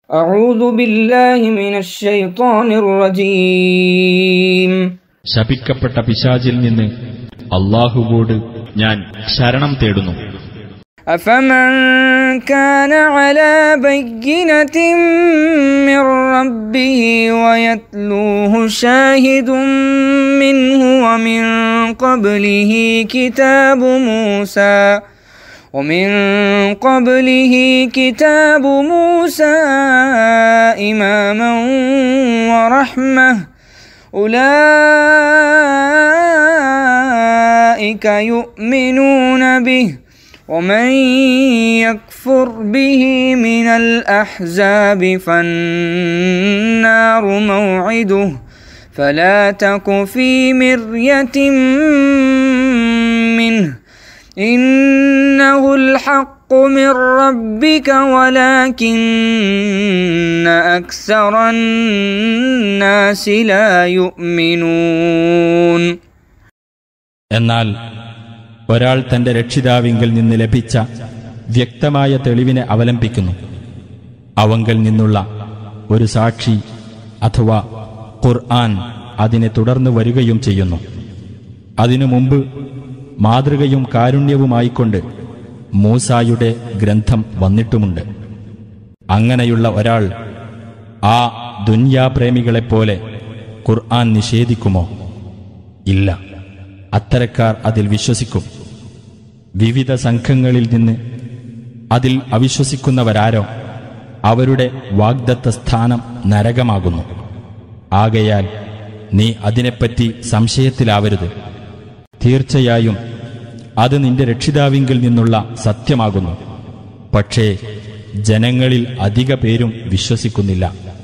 أعوذ بالله من الشيطان الرجيم ശപിക്കപ്പെട്ട പിശാചിൽ നിന്ന് അള്ളാഹുവോട് ഞാൻ ശരണം തേടുന്നു أفمن كان على بينة من ربه ويتلوه شاهد منه ومن قبله كتاب موسى ومن قبله كتاب موسى إماما ورحمة أولئك يؤمنون به ومن يكفر به من الأحزاب فالنار موعده فلا تك في مرية منه إنه الحق من ربك ولكن أكثر الناس لا يؤمنون എന്നാൽ ഒരാൾ തന്റെ രക്ഷിതാവിങ്കിൽ നിന്ന് ലഭിച്ച വ്യക്തമായ തെളിവിനെ അവലംബിക്കുന്നു അവങ്കൽ നിന്നുള്ള ഒരു സാക്ഷി അഥവാ ഖുർആൻ അതിനെ തുടർന്ന് വരികയും ചെയ്യുന്നു അതിനു മുമ്പ് മാതൃകയും കാരുണ്യവുമായിക്കൊണ്ട് മൂസായുടെ ഗ്രന്ഥം വന്നിട്ടുമുണ്ട് അങ്ങനെയുള്ള ഒരാൾ ആ ദുന്യാപ്രേമികളെപ്പോലെ ഖുർആൻ നിഷേധിക്കുമോ ഇല്ല അത്തരക്കാർ അതിൽ വിശ്വസിക്കും വിവിധ സംഘങ്ങളിൽ നിന്ന് അതിൽ അവിശ്വസിക്കുന്നവരാരോ അവരുടെ വാഗ്ദത്ത സ്ഥാനം നരകമാകുന്നു ആകയാൽ നീ അതിനെപ്പറ്റി സംശയത്തിലാവരുത് തീർച്ചയായും അത് നിന്റെ രക്ഷിതാവിങ്കിൽ നിന്നുള്ള സത്യമാകുന്നു പക്ഷേ ജനങ്ങളിൽ അധിക പേരും വിശ്വസിക്കുന്നില്ല